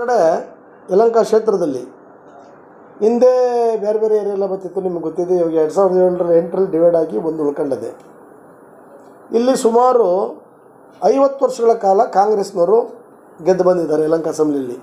ಕಡೆ ಯಲಹಂಕ ಕ್ಷೇತ್ರದಲ್ಲಿ ಹಿಂದೆ ಬೇರೆ ಬೇರೆ ಏರಿಯಾ ಎಲ್ಲ ಬರ್ತಿತ್ತು ನಿಮ್ಗೆ ಗೊತ್ತಿದೆ ಇವಾಗ ಎರಡು ಸಾವಿರದ ಏಳರ ಎಂಟರಲ್ಲಿ ಡಿವೈಡ್ ಆಗಿ ಒಂದು ಉಳ್ಕೊಂಡಿದೆ ಇಲ್ಲಿ ಸುಮಾರು ಐವತ್ತು ವರ್ಷಗಳ ಕಾಲ ಕಾಂಗ್ರೆಸ್ನವರು ಗೆದ್ದು ಬಂದಿದ್ದಾರೆ ಯಲಹಂಕ ಅಸೆಂಬ್ಲಿಯಲ್ಲಿ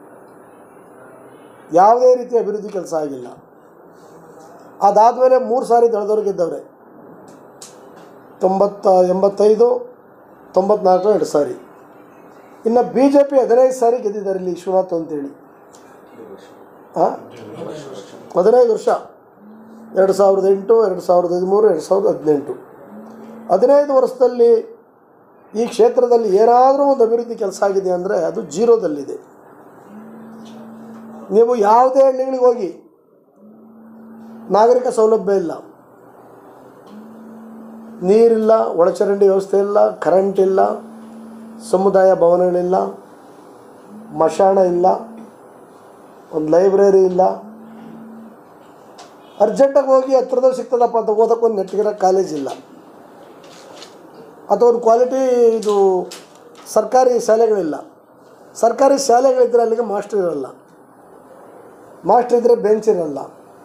ಯಾವುದೇ ರೀತಿಯ ಅಭಿವೃದ್ಧಿ ಕೆಲಸ ಆಗಿಲ್ಲ ಅದಾದಮೇಲೆ ಮೂರು ಸಾರಿ ದಳದವ್ರು ಗೆದ್ದವ್ರೆ ತೊಂಬತ್ತ ಎಂಬತ್ತೈದು ತೊಂಬತ್ನಾಲ್ಕು ಎರಡು ಸಾರಿ ಇನ್ನು ಬಿ ಜೆ ಪಿ ಹದಿನೈದು ಸಾರಿ ಗೆದ್ದಿದ್ದಾರೆ ಇಲ್ಲಿ ವಿಶ್ವನಾಥ್ ಅಂತೇಳಿ ಹಾಂ ಹದಿನೈದು ವರ್ಷ ಎರಡು ಸಾವಿರದ ಎಂಟು ಎರಡು ಸಾವಿರದ ಹದಿಮೂರು ಎರಡು ಸಾವಿರದ ಹದಿನೆಂಟು ಹದಿನೈದು ವರ್ಷದಲ್ಲಿ ಈ ಕ್ಷೇತ್ರದಲ್ಲಿ ಏನಾದರೂ ಒಂದು ಅಭಿವೃದ್ಧಿ ಕೆಲಸ ಆಗಿದೆ ಅಂದರೆ ಅದು ಜೀರೋದಲ್ಲಿದೆ ನೀವು ಯಾವುದೇ ಹಳ್ಳಿಗಳಿಗೆ ಹೋಗಿ ನಾಗರಿಕ ಸೌಲಭ್ಯ ಇಲ್ಲ ನೀರಿಲ್ಲ ಒಳಚರಂಡಿ ವ್ಯವಸ್ಥೆ ಇಲ್ಲ ಕರೆಂಟ್ ಇಲ್ಲ ಸಮುದಾಯ ಭವನಗಳಿಲ್ಲ ಮಶಾಣ ಇಲ್ಲ ಒಂದು ಲೈಬ್ರರಿ ಇಲ್ಲ ಅರ್ಜೆಂಟಾಗಿ ಹೋಗಿ ಹತ್ರದಲ್ಲಿ ಸಿಗ್ತದಪ್ಪ ಅಂತ ಓದಕ್ಕೊಂದು ನೆಟ್ಟಿಗಿರೋ ಕಾಲೇಜ್ ಇಲ್ಲ ಅಥವಾ ಒಂದು ಕ್ವಾಲಿಟಿ ಇದು ಸರ್ಕಾರಿ ಶಾಲೆಗಳಿಲ್ಲ ಸರ್ಕಾರಿ ಶಾಲೆಗಳಿದ್ದರೆ ಅಲ್ಲಿಗೆ ಮಾಸ್ಟರ್ ಇರಲ್ಲ ಮಾಸ್ಟರ್ ಇದ್ದರೆ ಬೆಂಚ್ ಇರಲ್ಲ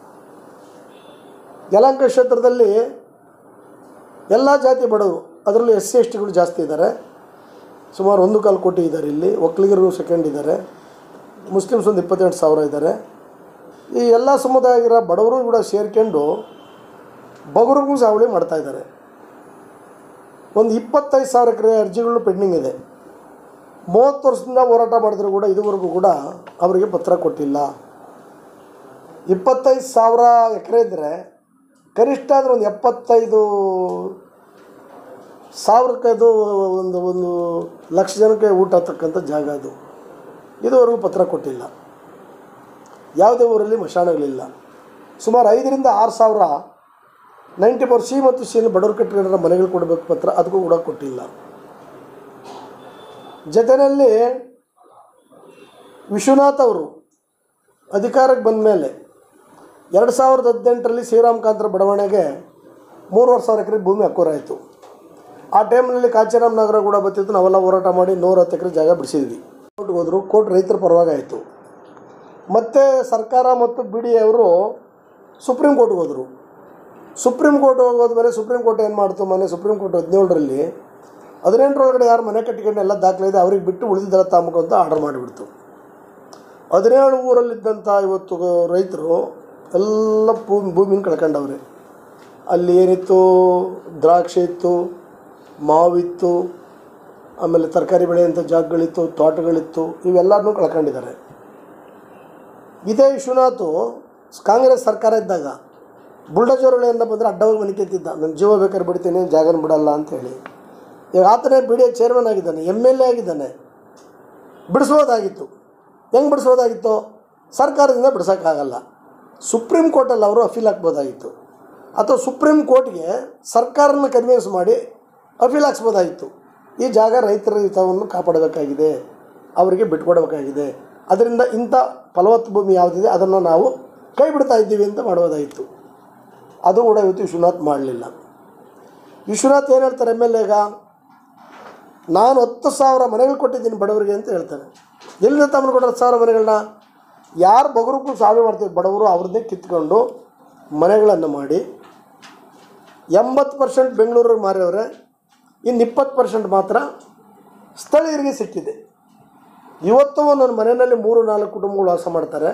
ಯಲಹಂಕ ಕ್ಷೇತ್ರದಲ್ಲಿ ಎಲ್ಲ ಜಾತಿ ಬಡವರು ಅದರಲ್ಲೂ ಎಸ್ ಸಿ ಎಸ್ ಟಿಗಳು ಜಾಸ್ತಿ ಇದ್ದಾರೆ ಸುಮಾರು ಒಂದು ಕಾಲು ಕೋಟಿ ಇದ್ದಾರೆ ಇಲ್ಲಿ ಒಕ್ಕಲಿಗರು ಸೆಕೆಂಡ್ ಇದ್ದಾರೆ ಮುಸ್ಲಿಮ್ಸ್ ಒಂದು ಇಪ್ಪತ್ತೆಂಟು ಸಾವಿರ ಇದ್ದಾರೆ ಈ ಎಲ್ಲ ಸಮುದಾಯಗಳ ಬಡವರು ಕೂಡ ಸೇರ್ಕೊಂಡು ಬಗರಿಗೂ ಸಾವಳಿ ಮಾಡ್ತಾಯಿದ್ದಾರೆ ಒಂದು ಇಪ್ಪತ್ತೈದು ಸಾವಿರ ಎಕರೆ ಅರ್ಜಿಗಳು ಪೆಂಡಿಂಗ್ ಇದೆ ಮೂವತ್ತು ವರ್ಷದಿಂದ ಹೋರಾಟ ಮಾಡಿದ್ರು ಕೂಡ ಇದುವರೆಗೂ ಕೂಡ ಅವರಿಗೆ ಪತ್ರ ಕೊಟ್ಟಿಲ್ಲ ಇಪ್ಪತ್ತೈದು ಸಾವಿರ ಎಕರೆ ಇದ್ದರೆ ಕನಿಷ್ಠ ಅಂದರೆ ಒಂದು ಎಪ್ಪತ್ತೈದು ಸಾವಿರಕ್ಕೆ ಅದು ಒಂದು ಒಂದು ಲಕ್ಷ ಜನಕ್ಕೆ ಊಟ ಹತ್ತಕ್ಕಂಥ ಜಾಗ ಅದು ಇದುವರೆಗೂ ಪತ್ರ ಕೊಟ್ಟಿಲ್ಲ ಯಾವುದೇ ಊರಲ್ಲಿ ಮಶಾಣಗಳಿಲ್ಲ ಸುಮಾರು ಐದರಿಂದ ಆರು ಸಾವಿರ ನೈಂಟಿ ಫೋರ್ ಸಿ ಮತ್ತು ಸಿ ಬಡವರು ಕಟ್ಟಿರೋ ಮನೆಗಳು ಕೊಡಬೇಕು ಪತ್ರ ಅದಕ್ಕೂ ಕೂಡ ಕೊಟ್ಟಿಲ್ಲ ಜೊತೆಯಲ್ಲಿ ವಿಶ್ವನಾಥ್ ಅವರು ಅಧಿಕಾರಕ್ಕೆ ಬಂದ ಮೇಲೆ ಎರಡು ಸಾವಿರದ ಹದಿನೆಂಟರಲ್ಲಿ ಶ್ರೀರಾಮಕಾಂತರ ಬಡಾವಣೆಗೆ ಮೂರುವರೆ ಸಾವಿರ ಎಕರೆ ಭೂಮಿ ಹಕ್ಕೋರಾಯಿತು ಆ ಟೈಮ್ನಲ್ಲಿ ಕಾಂಚೀರಾಮ್ ನಗರ ಕೂಡ ಬರ್ತಿತ್ತು ನಾವೆಲ್ಲ ಹೋರಾಟ ಮಾಡಿ ನೂರ ಹತ್ತು ಎಕರೆ ಜಾಗ ಬಿಡಿಸಿದ್ವಿ ಕೋರ್ಟ್ಗೆ ಹೋದರು ಕೋರ್ಟ್ ರೈತರ ಪರವಾಗಿ ಆಯಿತು ಮತ್ತು ಸರ್ಕಾರ ಮತ್ತು ಬಿ ಡಿ ಅವರು ಸುಪ್ರೀಂ ಕೋರ್ಟ್ಗೆ ಹೋದರು ಸುಪ್ರೀಂ ಕೋರ್ಟ್ ಹೋದ್ಮೇಲೆ ಸುಪ್ರೀಂ ಕೋರ್ಟ್ ಏನು ಮಾಡ್ತು ಮೊನ್ನೆ ಸುಪ್ರೀಂ ಕೋರ್ಟ್ ಹದಿನೇಳರಲ್ಲಿ ಹದಿನೆಂಟರೊಳಗಡೆ ಯಾರು ಮನೆ ಕಟ್ಟಿಕೊಂಡು ಎಲ್ಲ ದಾಖಲೆ ಇದೆ ಅವ್ರಿಗೆ ಬಿಟ್ಟು ಉಳಿದಿದ್ದೆಲ್ಲ ತಾಮಕು ಅಂತ ಆರ್ಡರ್ ಮಾಡಿಬಿಡ್ತು ಹದಿನೇಳು ಊರಲ್ಲಿದ್ದಂಥ ಇವತ್ತು ರೈತರು ಎಲ್ಲ ಭೂಮಿ ಭೂಮಿನ ಕಳ್ಕೊಂಡವ್ರೆ ಅಲ್ಲಿ ಏನಿತ್ತು ದ್ರಾಕ್ಷಿ ಇತ್ತು ಮಾವಿತ್ತು ಆಮೇಲೆ ತರಕಾರಿ ಬೆಳೆಯುವಂಥ ಜಾಗಗಳಿತ್ತು ತೋಟಗಳಿತ್ತು ಇವೆಲ್ಲನೂ ಕಳ್ಕೊಂಡಿದ್ದಾರೆ ಇದೇ ವಿಶ್ವನಾಥು ಕಾಂಗ್ರೆಸ್ ಸರ್ಕಾರ ಇದ್ದಾಗ ಬುಲ್ಡೋಜರ್ಗಳೇನ ಬಂದರೆ ಅಡ್ಡವಾಗಿ ಮನಿಕೆಂತಿದ್ದ ನನ್ನ ಜೀವ ಬೇಕಾದ್ರೆ ಬಿಡ್ತೀನಿ ಜಾಗನ ಬಿಡಲ್ಲ ಅಂತೇಳಿ ಈಗ ಆತನೇ ಬಿ ಡಿ ಎ ಚೇರ್ಮನ್ ಆಗಿದ್ದಾನೆ ಎಮ್ ಎಲ್ ಎ ಆಗಿದ್ದಾನೆ ಬಿಡಿಸ್ಬೋದಾಗಿತ್ತು ಹೆಂಗೆ ಬಿಡಿಸ್ಬೋದಾಗಿತ್ತು ಸರ್ಕಾರದಿಂದ ಬಿಡ್ಸೋಕ್ಕಾಗಲ್ಲ ಸುಪ್ರೀಂ ಕೋರ್ಟಲ್ಲಿ ಅವರು ಅಫೀಲ್ ಹಾಕ್ಬೋದಾಗಿತ್ತು ಅಥವಾ ಸುಪ್ರೀಂ ಕೋರ್ಟ್ಗೆ ಸರ್ಕಾರನ ಕನ್ವಿನ್ಸ್ ಮಾಡಿ ಅಫೀಲ್ ಹಾಕ್ಸ್ಬೋದಾಗಿತ್ತು ಈ ಜಾಗ ರೈತರ ಹಿತವನ್ನು ಕಾಪಾಡಬೇಕಾಗಿದೆ ಅವರಿಗೆ ಬಿಟ್ಕೊಡಬೇಕಾಗಿದೆ ಅದರಿಂದ ಇಂಥ ಫಲವತ್ತು ಭೂಮಿ ಯಾವುದಿದೆ ಅದನ್ನು ನಾವು ಕೈ ಬಿಡ್ತಾ ಇದ್ದೀವಿ ಅಂತ ಮಾಡ್ಬೋದಾಗಿತ್ತು ಅದು ಕೂಡ ಇವತ್ತು ವಿಶ್ವನಾಥ್ ಮಾಡಲಿಲ್ಲ ವಿಶ್ವನಾಥ್ ಏನು ಹೇಳ್ತಾರೆ ಎಮ್ ಎಲ್ ಎಗ ನಾನು ಹತ್ತು ಸಾವಿರ ಮನೆಗಳು ಕೊಟ್ಟಿದ್ದೀನಿ ಬಡವರಿಗೆ ಅಂತ ಹೇಳ್ತಾರೆ ಎಲ್ಲಿಂದ ತಮ್ಮನ್ನು ಕೊಟ್ಟರೆ ಹತ್ತು ಸಾವಿರ ಮನೆಗಳನ್ನ ಯಾರು ಬಗರುಗೂ ಸಾವಿರ ಮಾಡ್ತೀವಿ ಬಡವರು ಅವ್ರದ್ದೇ ಕಿತ್ಕೊಂಡು ಮನೆಗಳನ್ನು ಮಾಡಿ ಎಂಬತ್ತು ಪರ್ಸೆಂಟ್ ಬೆಂಗಳೂರಿಗೆ ಮಾರಿಯವ್ರೆ ಇನ್ನು ಇಪ್ಪತ್ತು ಪರ್ಸೆಂಟ್ ಮಾತ್ರ ಸ್ಥಳೀಯರಿಗೆ ಸಿಕ್ಕಿದೆ ಇವತ್ತು ನನ್ನ ಮನೆಯಲ್ಲಿ ಮೂರು ನಾಲ್ಕು ಕುಟುಂಬಗಳು ವಾಸ ಮಾಡ್ತಾರೆ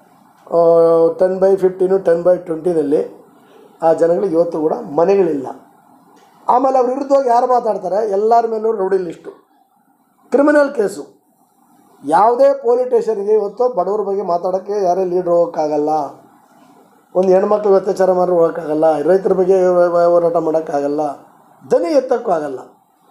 ten by fifteen ten by ಟ್ವೆಂಟಿನಲ್ಲಿ ಆ ಜನಗಳಿಗೆ ಇವತ್ತು ಕೂಡ ಮನೆಗಳಿಲ್ಲ ಆಮೇಲೆ ಅವ್ರ ವಿರುದ್ಧವಾಗಿ ಯಾರು ಮಾತಾಡ್ತಾರೆ ಎಲ್ಲರ ಮೇಲೂ ರೌಡಿ ಲಿಸ್ಟು ಕ್ರಿಮಿನಲ್ ಕೇಸು ಯಾವುದೇ ಪೊಲೀಸ್ ಸ್ಟೇಷನ್ಗೆ ಇವತ್ತು ಬಡವ್ರ ಬಗ್ಗೆ ಮಾತಾಡೋಕ್ಕೆ ಯಾರೇ ಲೀಡ್ರ್ ಹೋಗೋಕ್ಕಾಗಲ್ಲ ಒಂದು ಹೆಣ್ಮಕ್ಳು ಅತ್ಯಾಚಾರ ಮಾಡಿ ಹೋಗೋಕ್ಕಾಗಲ್ಲ ರೈತರ ಬಗ್ಗೆ ಹೋರಾಟ ಮಾಡೋಕ್ಕಾಗಲ್ಲ ದನಿ ಎತ್ತಕ್ಕೂ ಆಗಲ್ಲ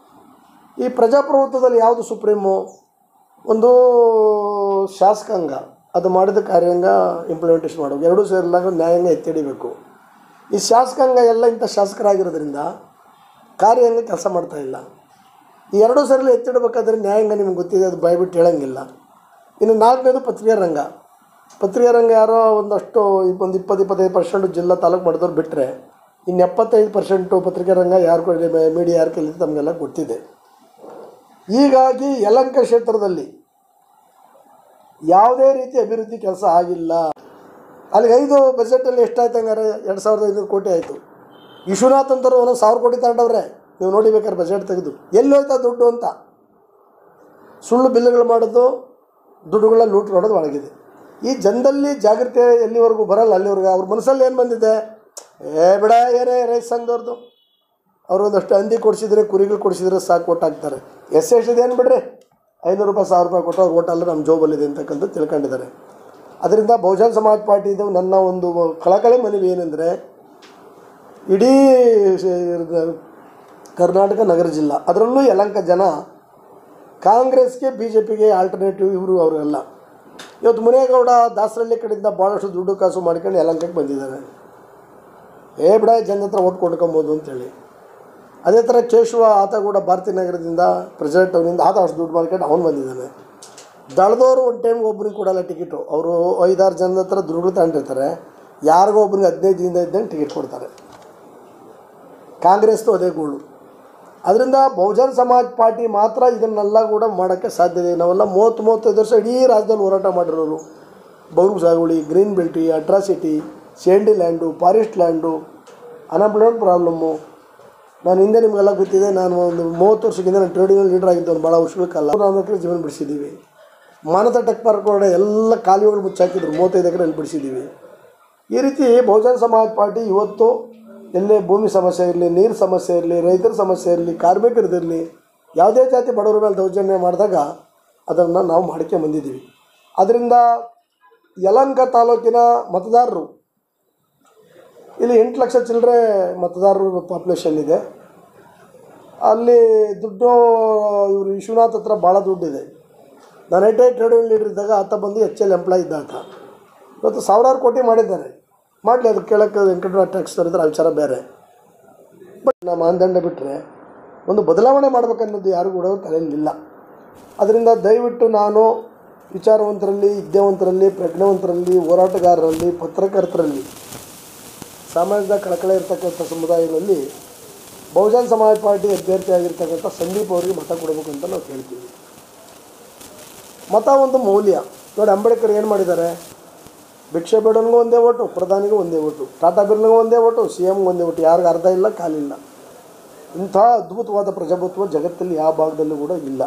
ಈ ಪ್ರಜಾಪ್ರಭುತ್ವದಲ್ಲಿ ಯಾವುದು ಸುಪ್ರೀಮು ಒಂದು ಶಾಸಕಾಂಗ ಅದು ಮಾಡಿದ ಕಾರ್ಯಾಂಗ ಇಂಪ್ಲಿಮೆಂಟೇಷನ್ ಮಾಡಬೇಕು ಎರಡೂ ಸೇರಿದಾಗ ನ್ಯಾಯಾಂಗ ಎತ್ತಿಡಿಬೇಕು ಈ ಶಾಸಕಾಂಗ ಎಲ್ಲ ಇಂಥ ಶಾಸಕರಾಗಿರೋದ್ರಿಂದ ಕಾರ್ಯಾಂಗ ಕೆಲಸ ಮಾಡ್ತಾ ಇಲ್ಲ ಈ ಎರಡೂ ಸರಿಲಿ ಎತ್ತಿಡಬೇಕಾದ್ರೆ ನ್ಯಾಯಾಂಗ ನಿಮ್ಗೆ ಗೊತ್ತಿದೆ ಅದು ಬಾಯ್ಬಿಟ್ಟು ಹೇಳೋಂಗಿಲ್ಲ ಇನ್ನು ನಾಲ್ಕನೇದು ಪತ್ರಿಕಾ ರಂಗ ಪತ್ರಿಕಾ ರಂಗ ಯಾರೋ ಒಂದಷ್ಟು ಒಂದು ಇಪ್ಪತ್ತು ಇಪ್ಪತ್ತೈದು ಪರ್ಸೆಂಟ್ ಜಿಲ್ಲಾ ತಾಲೂಕು ಮಾಡಿದವ್ರು ಬಿಟ್ಟರೆ ಇನ್ನು ಎಪ್ಪತ್ತೈದು ಪರ್ಸೆಂಟು ಪತ್ರಿಕಾ ರಂಗ ಯಾರು ಮೀಡಿಯಾ ಯಾರು ಕಲಿತು ತಮಗೆಲ್ಲ ಗೊತ್ತಿದೆ ಹೀಗಾಗಿ ಯಲಂಕ ಕ್ಷೇತ್ರದಲ್ಲಿ ಯಾವುದೇ ರೀತಿ ಅಭಿವೃದ್ಧಿ ಕೆಲಸ ಆಗಿಲ್ಲ ಅಲ್ಲಿಗೆ ಐದು ಬಜೆಟಲ್ಲಿ ಎಷ್ಟಾಯ್ತು ಹಂಗಾರೆ ಎರಡು ಸಾವಿರದ ಐನೂರು ಕೋಟಿ ಆಯಿತು ವಿಶ್ವನಾಥ್ ಅಂತರು ಒಂದೊಂದು ಸಾವಿರ ಕೋಟಿ ತಗೊಂಡವ್ರೆ ನೀವು ನೋಡಿ ಬೇಕಾದ್ರೆ ಬಜೆಟ್ ತೆಗೆದು ಎಲ್ಲಿ ಹೋಯ್ತಾ ದುಡ್ಡು ಅಂತ ಸುಳ್ಳು ಬಿಲ್లుಗಳು ಮಾಡೋದು ದುಡ್ಡುಗಳ ಲೂಟ್ ಮಾಡೋದು ಒಳಗಿದೆ ಈ ಜನದಲ್ಲಿ ಜಾಗೃತಿ ಎಲ್ಲಿವರೆಗೂ ಬರಲ್ಲ ಅಲ್ಲಿವರೆಗೂ ಅವ್ರ ಮನಸ್ಸಲ್ಲಿ ಏನು ಬಂದಿದೆ ಏ ಬಿಡ ಏನೇ ರೈತ ಸಂಘದವ್ರದ್ದು ಅವ್ರು ಒಂದಷ್ಟು ಹಂದಿ ಕೊಡಿಸಿದ್ರೆ ಕುರಿಗಳು ಕೊಡಿಸಿದ್ರೆ ಸಾಕು ಓಟ್ ಹಾಕ್ತಾರೆ ಎಸ್ ಎಷ್ಟಿದೆ ಏನು ಬಿಡ್ರಿ ಐನೂರು ರೂಪಾಯಿ ಸಾವಿರ ರೂಪಾಯಿ ಕೊಟ್ಟರೆ ಓಟ್ ಅಲ್ಲ ನಮ್ಮ ಜೋಬಲ್ಲಿದೆ ಅಂತಕ್ಕಂಥ ತಿಳ್ಕೊಂಡಿದ್ದಾರೆ ಅದರಿಂದ ಬಹುಜನ ಸಮಾಜ ಪಾರ್ಟಿದು ನನ್ನ ಒಂದು ಕಳಕಳಿ ಮನವಿ ಏನೆಂದರೆ ಇಡೀ ಸ- ಕರ್ನಾಟಕ ನಗರ ಜಿಲ್ಲಾ ಅದರಲ್ಲೂ ಯಲಂಕ ಜನ ಕಾಂಗ್ರೆಸ್ಗೆ ಬಿ ಜೆ ಪಿಗೆ ಆಲ್ಟರ್ನೇಟಿವ್ ಇವರು ಅವರೆಲ್ಲ ಇವತ್ತು ಮುನೇಗೌಡ ದಾಸರಳ್ಳಿ ಕಡೆಯಿಂದ ಭಾಳಷ್ಟು ದುಡ್ಡು ಕಾಸು ಮಾಡ್ಕೊಂಡು ಯಲಂಕಕ್ಕೆ ಬಂದಿದ್ದಾರೆ ಏ ಬಿಡ ಜನ ಹತ್ರ ಓಟ್ ಕೊಂಡ್ಕೊಬೋದು ಅಂತೇಳಿ ಅದೇ ಥರ ಕೇಶವ ಆತ ಕೂಡ ಭಾರತೀಯ ನಗರದಿಂದ ಪ್ರೆಸಿಡೆಂಟ್ ಅವನಿಂದ ಆತ ಅಷ್ಟು ದುಡ್ಡು ಮಾಡ್ಕೊಂಡು ಅವನು ಬಂದಿದ್ದಾನೆ ದಳದವರು ಒಂದು ಟೈಮ್ಗೆ ಒಬ್ರಿಗೆ ಕೊಡಲ್ಲ ಟಿಕೆಟು ಅವರು ಐದಾರು ಜನದ ಹತ್ರ ದುಡ್ಡು ತಗೊಂಡಿರ್ತಾರೆ ಯಾರಿಗೋ ಒಬ್ರಿಗೆ ಹದಿನೈದು ದಿನದ ಇದ್ದಂಗೆ ಟಿಕೆಟ್ ಕೊಡ್ತಾರೆ ಕಾಂಗ್ರೆಸ್ದು ಅದೇ ಗೋಳು ಅದರಿಂದ ಬಹುಜನ್ ಸಮಾಜ್ ಪಾರ್ಟಿ ಮಾತ್ರ ಇದನ್ನೆಲ್ಲ ಕೂಡ ಮಾಡೋಕ್ಕೆ ಸಾಧ್ಯತೆ ನಾವೆಲ್ಲ ಮೂವತ್ತು ಮೂವತ್ತೈದು ವರ್ಷ ಇಡೀ ರಾಜ್ಯದಲ್ಲಿ ಹೋರಾಟ ಮಾಡಿರೋರು ಬೌರು ಸಾಗುವಳಿ ಗ್ರೀನ್ ಬೆಲ್ಟಿ atrocity sandy land forest land unemployment problem ನಾನು ಹಿಂದೆ ನಿಮಗೆಲ್ಲ ಗೊತ್ತಿದೆ ನಾನು ಒಂದು ಮೂವತ್ತು ವರ್ಷಕ್ಕಿಂತ ನಾನು ಟ್ರೇಡ್ ಯೂನಿಯನ್ ಲೀಡರ್ ಆಗಿದ್ದವನು ಭಾಳ ವರ್ಷಗಳ ಕಾಲ ನಾವು ಎಕರೆ ಜೀವನ ಬಿಡಿಸಿದ್ದೀವಿ ಮಾನತ ಟೆಕ್ ಪಾರ್ಕ್ ಒಳಗಡೆ ಎಲ್ಲ ಕಾಲುವೆಗಳು ಮುಚ್ಚಾಕಿದ್ರು ಮೂವತ್ತೈದು ಎಕರೆ ಅಲ್ಲಿ ಬಿಡಿಸಿದ್ದೀವಿ ಈ ರೀತಿ ಬಹುಜನ ಸಮಾಜ್ ಪಾರ್ಟಿ ಇವತ್ತು ಎಲ್ಲೇ ಭೂಮಿ ಸಮಸ್ಯೆ ಇರಲಿ ನೀರು ಸಮಸ್ಯೆ ಇರಲಿ ರೈತರ ಸಮಸ್ಯೆ ಇರಲಿ ಕಾರ್ಮಿಕರದಿರಲಿ ಯಾವುದೇ ಜಾತಿ ಬಡವರ ಮೇಲೆ ದೌರ್ಜನ್ಯ ಮಾಡಿದಾಗ ಅದನ್ನು ನಾವು ಮಾಡ್ಕೊಂಡು ಬಂದಿದ್ದೀವಿ ಅದರಿಂದ ಯಲಂಕ ತಾಲೂಕಿನ ಮತದಾರರು ಇಲ್ಲಿ ಎಂಟು ಲಕ್ಷ ಚಿಲ್ಲರೆ ಮತದಾರರು ಪಾಪ್ಯುಲೇಷನ್ ಇದೆ ಅಲ್ಲಿ ದುಡ್ಡು ಇವರು ವಿಶ್ವನಾಥ್ ಹತ್ರ ಭಾಳ ದುಡ್ಡಿದೆ ನಾನು I T I trade union leader ಇದ್ದಾಗ ಆತ ಬಂದು ಎಚ್ ಎಲ್ ಎಂಪ್ಲಾಯ್ ಇದ್ದ ಆತ ಇವತ್ತು ಸಾವಿರಾರು ಕೋಟಿ ಮಾಡಿದ್ದಾರೆ ಮಾಡಲಿ ಅದು ಕೇಳೋಕ್ಕೆ ವೆಂಕಟರಾವ್ ಟ್ಯಾಕ್ಸ್ ತರಿದ್ರೆ ಆ ವಿಚಾರ ಬೇರೆ ಬಟ್ ನಮ್ಮ ಮಾನದಂಡ ಬಿಟ್ಟರೆ ಒಂದು ಬದಲಾವಣೆ ಮಾಡ್ಬೇಕನ್ನೋದು ಯಾರು ಕೂಡ ಅವ್ರ ತಲೆಯಲ್ಲಿಲ್ಲ ಅದರಿಂದ ದಯವಿಟ್ಟು ನಾನು ವಿಚಾರವಂತರಲ್ಲಿ ವಿದ್ಯಾವಂತರಲ್ಲಿ ಪ್ರಜ್ಞಾವಂತರಲ್ಲಿ ಹೋರಾಟಗಾರರಲ್ಲಿ ಪತ್ರಕರ್ತರಲ್ಲಿ ಸಮಾಜದ ಕಳಕಳೆ ಇರ್ತಕ್ಕಂಥ ಸಮುದಾಯಗಳಲ್ಲಿ ಬಹುಜನ್ ಸಮಾಜ್ ಪಾರ್ಟಿ ಅಭ್ಯರ್ಥಿ ಆಗಿರ್ತಕ್ಕಂಥ ಸಂದೀಪ್ ಅವರಿಗೆ ಮತ ಕೊಡಬೇಕು ಅಂತ ನಾವು ಕೇಳ್ತೀವಿ ಮತ ಒಂದು ಮೌಲ್ಯ ನೋಡಿ ಅಂಬೇಡ್ಕರ್ ಏನು ಮಾಡಿದ್ದಾರೆ ಭಿಕ್ಷೆ ಬೇಡನಿಗೂ ಒಂದೇ ಓಟು ಪ್ರಧಾನಿಗೂ ಒಂದೇ ಓಟು ಟಾಟಾ ಬಿರ್ನಿಗೂ ಒಂದೇ ಓಟು ಸಿ ಎಮ್ಗೆ ಒಂದೇ ಓಟು ಯಾರಿಗೂ ಅರ್ಧ ಇಲ್ಲ ಕಾಲಿಲ್ಲ ಇಂಥ ಅದ್ಭುತವಾದ ಪ್ರಜಾಪ್ರಭುತ್ವ ಜಗತ್ತಲ್ಲಿ ಯಾವ ಭಾಗದಲ್ಲೂ ಕೂಡ ಇಲ್ಲ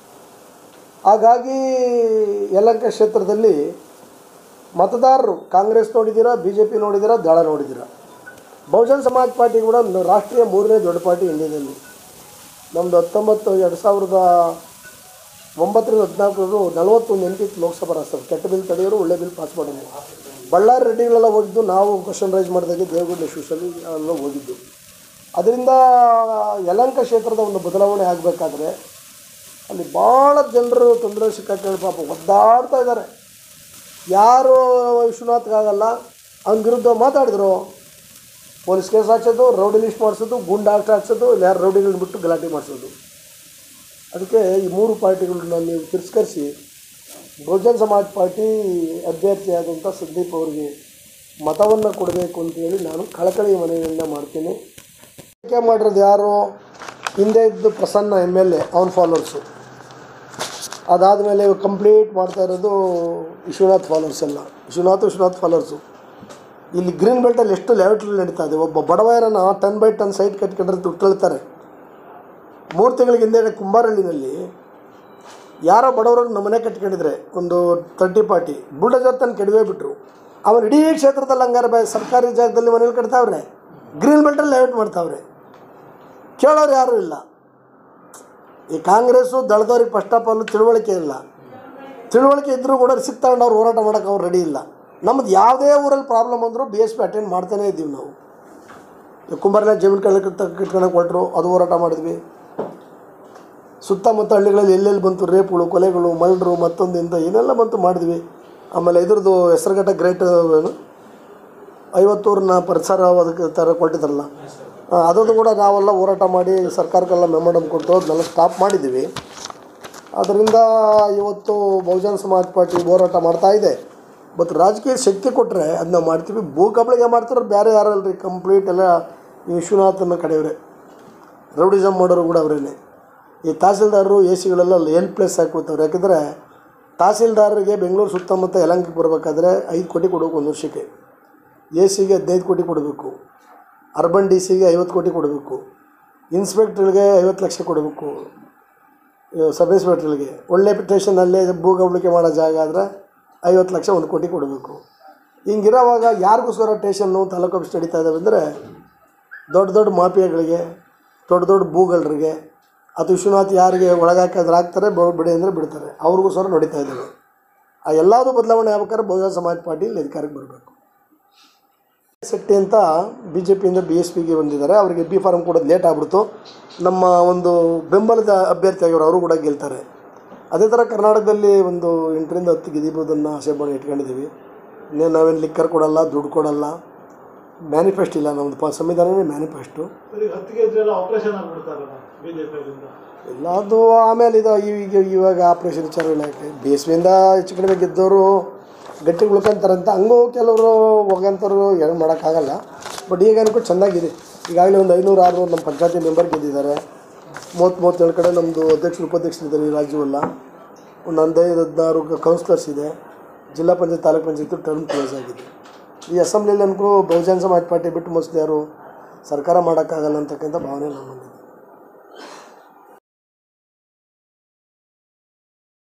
ಹಾಗಾಗಿ ಯಲಂಕ ಕ್ಷೇತ್ರದಲ್ಲಿ ಮತದಾರರು ಕಾಂಗ್ರೆಸ್ ನೋಡಿದ್ದೀರಾ ಬಿ ಜೆ ಪಿ ನೋಡಿದ್ದೀರಾ ದಳ ನೋಡಿದ್ದೀರಾ ಬಹುಜನ್ ಸಮಾಜ್ ಪಾರ್ಟಿ ಕೂಡ ಒಂದು ರಾಷ್ಟ್ರೀಯ ಮೂರನೇ ದೊಡ್ಡ ಪಾರ್ಟಿ ಇಂಡಿಯಾದಲ್ಲಿ ನಮ್ಮದು ಹತ್ತೊಂಬತ್ತು ಎರಡು ಸಾವಿರದ ಒಂಬತ್ತರಿಂದ ಹದಿನಾಲ್ಕರವರು ನಲವತ್ತೊಂದು ಎಂ ಪಿ ಲೋಕಸಭಾ ರಾಷ್ಟ್ರ ಕೆಟ್ಟ ಬಿಲ್ ತಡೆಯೋರು ಒಳ್ಳೆ ಬಿಲ್ ಪಾಸ್ ಮಾಡಿದ್ರು ಬಳ್ಳಾರಿ ರೆಡ್ಡಿಗಳೆಲ್ಲ ಹೋಗಿದ್ದು ನಾವು ಕ್ವಶನ್ ರೈಸ್ ಮಾಡಿದಾಗೆ ದೇವಗುಡ್ಡ ಇಶ್ಯೂಸಲ್ಲಿ ಎಲ್ಲ ಹೋಗಿದ್ದು ಅದರಿಂದ ಯಲಂಕ ಕ್ಷೇತ್ರದ ಒಂದು ಬದಲಾವಣೆ ಆಗಬೇಕಾದ್ರೆ ಅಲ್ಲಿ ಭಾಳ ಜನರು ತೊಂದರೆ ಸಿಕ್ಕಾಕೊಂಡು ಪಾಪ ಒದ್ದಾಡ್ತಾ ಇದ್ದಾರೆ ಯಾರು ವಿಶ್ವನಾಥ್ಗಾಗಲ್ಲ ಅವ್ನ ವಿರುದ್ಧ ಮಾತಾಡಿದ್ರು ಪೊಲೀಸ್ ಕೇಸ್ ಹಾಕ್ಸೋದು ರೌಡಿ ಲಿಸ್ಟ್ ಮಾಡಿಸೋದು ಗುಂಡಾ ಆಕ್ಟ್ ಹಾಕ್ಸೋದು ಇಲ್ಲ ಯಾರು ರೌಡಿಗಳನ್ನ ಬಿಟ್ಟು ಗಲಾಟೆ ಮಾಡಿಸೋದು ಅದಕ್ಕೆ ಈ ಮೂರು ಪಾರ್ಟಿಗಳನ್ನ ನೀವು ತಿರಸ್ಕರಿಸಿ ಬಹುಜನ್ ಸಮಾಜ್ ಪಾರ್ಟಿ ಅಭ್ಯರ್ಥಿಯಾದಂಥ ಸಂದೀಪ್ ಅವರಿಗೆ ಮತವನ್ನು ಕೊಡಬೇಕು ಅಂತೇಳಿ ನಾನು ಕಳಕಳಿ ಮನವಿಯನ್ನು ಮಾಡ್ತೀನಿ ಆಯ್ಕೆ ಮಾಡಿರೋದು ಯಾರು ಹಿಂದೆ ಇದ್ದು ಪ್ರಸನ್ನ ಎಮ್ ಎಲ್ ಎ ಅವನ ಫಾಲೋವರ್ಸು ಅದಾದಮೇಲೆ ಕಂಪ್ಲೀಟ್ ಮಾಡ್ತಾ ಇರೋದು ವಿಶ್ವನಾಥ್ ಫಾಲೋವರ್ಸ್ ಎಲ್ಲ ವಿಶ್ವನಾಥ್ ವಿಶ್ವನಾಥ್ ಫಾಲೋವರ್ಸು ಇಲ್ಲಿ ಗ್ರೀನ್ ಬೆಲ್ಟಲ್ಲಿ ಎಷ್ಟು ಲೆವೆಟ್ರಲ್ಲಿ ನಡೀತಾ ಇದೆ ಒಬ್ಬ ಬಡವರನ್ನ ಟನ್ ಬೈ ಟನ್ ಸೈಟ್ ಕಟ್ಕೊಂಡ್ರೆ ದುಡ್ಡು ತಳ್ತಾರೆ ಮೂರು ತಿಂಗಳಿಗೆ ಹಿಂದೆ ಕುಂಬಾರಳ್ಳಿನಲ್ಲಿ ಯಾರೋ ಬಡವರು ನಮ್ಮ ಮನೆ ಕಟ್ಕೊಂಡಿದ್ರೆ ಒಂದು ತರ್ಟಿ ಪಾರ್ಟಿ ಬುಲ್ಡೋಜರ್ ತನ್ನ ಕೆಡವೇ ಬಿಟ್ಟರು ಅವನು ಇಡೀ ಕ್ಷೇತ್ರದಲ್ಲಿ ಹಂಗಾರೆ ಬೈ ಸರ್ಕಾರಿ ಜಾಗದಲ್ಲಿ ಮನೇಲಿ ಕಟ್ತಾವ್ರೆ ಗ್ರೀನ್ ಬೆಲ್ಟಲ್ಲಿ ಲೇಔಟ್ ಮಾಡ್ತಾವ್ರೆ ಕೇಳೋರು ಯಾರೂ ಇಲ್ಲ ಈ ಕಾಂಗ್ರೆಸ್ಸು ದಳದವ್ರಿಗೆ ಫಸ್ಟ್ ಆಫ್ ಆಲ್ ತಿಳುವಳಿಕೆ ಇಲ್ಲ ತಿಳುವಳಿಕೆ ಇದ್ದರೂ ಕೂಡ ರಿಸಿಕ್ ತಗೊಂಡು ಅವ್ರು ಹೋರಾಟ ಮಾಡೋಕೆ ಅವ್ರು ರೆಡಿ ಇಲ್ಲ ನಮ್ಮದು ಯಾವುದೇ ಊರಲ್ಲಿ ಪ್ರಾಬ್ಲಮ್ ಅಂದರೂ ಬಿ ಎಸ್ ಪಿ ಅಟೆಂಡ್ ಮಾಡ್ತಾನೇ ಇದ್ದೀವಿ ನಾವು ಈ ಕುಂಬಾರನ ಜಮೀನು ಕಳ್ಳ ಕಿಟ್ಕೊಳಕ್ಕೆ ಹೊರಟ್ರು ಅದು ಹೋರಾಟ ಮಾಡಿದ್ವಿ ಸುತ್ತಮುತ್ತ ಹಳ್ಳಿಗಳಲ್ಲಿ ಎಲ್ಲೆಲ್ಲಿ ಬಂತು ರೇಪ್ಗಳು ಕೊಲೆಗಳು ಮಲ್ಡ್ರು ಮತ್ತೊಂದು ಇಂಥ ಏನೆಲ್ಲ ಬಂತು ಮಾಡಿದ್ವಿ ಆಮೇಲೆ ಇದ್ರದ್ದು ಹೆಸರುಘಟ್ಟ ಗ್ರೇಟ್ ಏನು ಐವತ್ತೂರನ್ನ ಪರಿಸರ ಅದಕ್ಕೆ ಥರ ಕೊಟ್ಟಿದ್ರಲ್ಲ ಆ, ಅದನ್ನು ಕೂಡ ನಾವೆಲ್ಲ ಹೋರಾಟ ಮಾಡಿ ಸರ್ಕಾರಕ್ಕೆಲ್ಲ ಮೆಮೊಡಮ್ ಕೊಟ್ಟು ಅದನ್ನೆಲ್ಲ ಸ್ಟಾಪ್ ಮಾಡಿದ್ದೀವಿ ಅದರಿಂದ ಇವತ್ತು ಬಹುಜನ ಸಮಾಜ್ ಪಾರ್ಟಿ ಹೋರಾಟ ಮಾಡ್ತಾ ಇದೆ ಬಟ್ ರಾಜಕೀಯ ಶಕ್ತಿ ಕೊಟ್ಟರೆ ಅದನ್ನ ಮಾಡ್ತೀವಿ ಭೂ ಕಬಳಿಗೆ ಮಾಡ್ತಾರೆ ಬೇರೆ ಯಾರಲ್ರಿ ಕಂಪ್ಲೀಟ್ ಎಲ್ಲ ಈ ವಿಶ್ವನಾಥನ ಕಡೆಯವರೇ ರೌಡಿಸಮ್ ಮಾಡೋರು ಕೂಡ ಅವರೇನೆ ಈ ತಹಸೀಲ್ದಾರರು ಎ ಸಿಗಳೆಲ್ಲ ಹೆಲ್ಪ್ಲೆಸ್ ಹಾಕ್ಬಿಡ್ತವ್ರು ಯಾಕಂದರೆ ತಹಸೀಲ್ದಾರರಿಗೆ ಬೆಂಗಳೂರು ಸುತ್ತಮುತ್ತ ಯಲಹಂಕಕ್ಕೆ ಬರಬೇಕಾದ್ರೆ ಐದು ಕೋಟಿ ಕೊಡಬೇಕು ಒಂದು ವರ್ಷಕ್ಕೆ ಎ ಸಿಗೆ ಹದಿನೈದು ಕೋಟಿ ಕೊಡಬೇಕು ಅರ್ಬನ್ ಡಿ ಸಿಗೆ ಐವತ್ತು ಕೋಟಿ ಕೊಡಬೇಕು ಇನ್ಸ್ಪೆಕ್ಟ್ರಿಗೆ ಐವತ್ತು ಲಕ್ಷ ಕೊಡಬೇಕು ಇವ್ ಸಬ್ ಇನ್ಸ್ಪೆಕ್ಟ್ರಿಗೆ ಒಳ್ಳೆ ಸ್ಟೇಷನಲ್ಲೇ ಭೂಗಬಳಿಕೆ ಮಾಡೋ ಜಾಗ ಆದರೆ ಐವತ್ತು ಲಕ್ಷ ಒಂದು ಕೋಟಿ ಕೊಡಬೇಕು ಹಿಂಗಿರೋವಾಗ ಯಾರಿಗೋಸ್ಕರ ಟೇಷನ್ನು ತಾಲೂಕು ಆಫೀಸ್ ನಡೀತಾ ಇದ್ದಾವೆ ಅಂದರೆ ದೊಡ್ಡ ದೊಡ್ಡ ಮಾಫಿಯಾಗಳಿಗೆ ದೊಡ್ಡ ದೊಡ್ಡ ಭೂಗಳರಿಗೆ ಅದು ವಿಶ್ವನಾಥ್ ಯಾರಿಗೆ ಒಳಗಾಕಿದ್ರೆ ಹಾಕ್ತಾರೆ ಬ- ಬಿಡಿ ಅಂದರೆ ಬಿಡ್ತಾರೆ ಅವ್ರಿಗೋಸ್ಕರ ನಡೀತಾ ಇದ್ದಾವೆ ಆ ಎಲ್ಲದೂ ಬದಲಾವಣೆ ಆಗ್ಬೇಕಾದ್ರೆ ಬಹುಜನ ಸಮಾಜ ಪಾರ್ಟಿ ಇಲ್ಲಿ ಅಧಿಕಾರಕ್ಕೆ ಬರಬೇಕು ಶೆಟ್ಟಿ ಅಂತ ಬಿ ಜೆ ಪಿಯಿಂದ ಬಿ ಎಸ್ ಪಿಗೆ ಬಂದಿದ್ದಾರೆ ಅವರಿಗೆ ಬಿ ಫಾರ್ಮ್ ಕೊಡೋದು ಲೇಟ್ ಆಗ್ಬಿಡ್ತು ನಮ್ಮ ಒಂದು ಬೆಂಬಲದ ಅಭ್ಯರ್ಥಿಯಾಗಿರೋ ಅವರು ಕೂಡ ಗೆಲ್ತಾರೆ ಅದೇ ಥರ ಕರ್ನಾಟಕದಲ್ಲಿ ಒಂದು ಎಂಟರಿಂದ ಹತ್ತು ಗೆದಿಬೋದನ್ನು ಆಸೆ ಮಾಡಿ ಇಟ್ಕೊಂಡಿದ್ದೀವಿ ಇನ್ನೇನು ನಾವೇನು ಲಿಕ್ಕರ್ ಕೊಡಲ್ಲ ದುಡ್ಡು ಕೊಡಲ್ಲ ಮ್ಯಾನಿಫೆಸ್ಟ್ ಇಲ್ಲ ನಮ್ಮದು ಪ ಸಂವಿಧಾನವೇ ಮ್ಯಾನಿಫೆಸ್ಟು ಈಗ ಹತ್ತಿಗೆ ಇದ್ರೆಲ್ಲ ಆಪರೇಷನ್ ಆಗ್ಬಿಡ್ತಾರಲ್ಲ ಬಿಜೆಪಿಯಿಂದ ಎಲ್ಲ ಅದು ಆಮೇಲೆ ಇದು ಈಗ ಇವಾಗ ಆಪ್ರೇಷನ್ ವಿಚಾರ ಇಲಾಖೆ ಬಿ ಎಸ್ ಪಿಯಿಂದ ಹೆಚ್ಚು ಕಡಿಮೆ ಗೆದ್ದವರು ಗಟ್ಟಿ ಉಳ್ಕೊಂತಾರಂತ ಹಂಗೂ ಕೆಲವರು ಹೋಗಂತವ್ರು ಏನು ಮಾಡೋಕ್ಕಾಗಲ್ಲ ಬಟ್ ಈಗ ಅನ್ಕೋ ಚೆನ್ನಾಗಿದೆ ಈಗಾಗಲೇ ಒಂದು ಐನೂರು ಆರುನೂರು ನಮ್ಮ ಪಂಚಾಯತಿ ಮೆಂಬರ್ ಗೆದ್ದಿದ್ದಾರೆ ಮೂವತ್ತು ಮೂವತ್ತೇಳು ಕಡೆ ನಮ್ಮದು ಅಧ್ಯಕ್ಷರು ಉಪಾಧ್ಯಕ್ಷರಿದ್ದಾರೆ ಈ ರಾಜ್ಯವೆಲ್ಲ ಒಂದು ಹದಿನೈದು ಹದಿನಾರು ಕೌನ್ಸಿಲರ್ಸ್ ಇದೆ ಜಿಲ್ಲಾ ಪಂಚಾಯತ್ ತಾಲೂಕು ಪಂಚಾಯತ್ ಟರ್ಮ್ ಕ್ಲೋಸ್ ಆಗಿದೆ ಈ ಅಸೆಂಬ್ಲಿಯಲ್ಲಿ ಅನ್ಕೋ ಬಹುಜನ ಸಮಾಜ ಪಾರ್ಟಿ ಬಿಟ್ಟು ಮೋಸ್ಟ್ಲಿ ಯಾರು ಸರ್ಕಾರ ಮಾಡೋಕ್ಕಾಗಲ್ಲ ಅಂತಕ್ಕಂಥ ಭಾವನೆ ನಮ್ಮಲ್ಲಿದೆ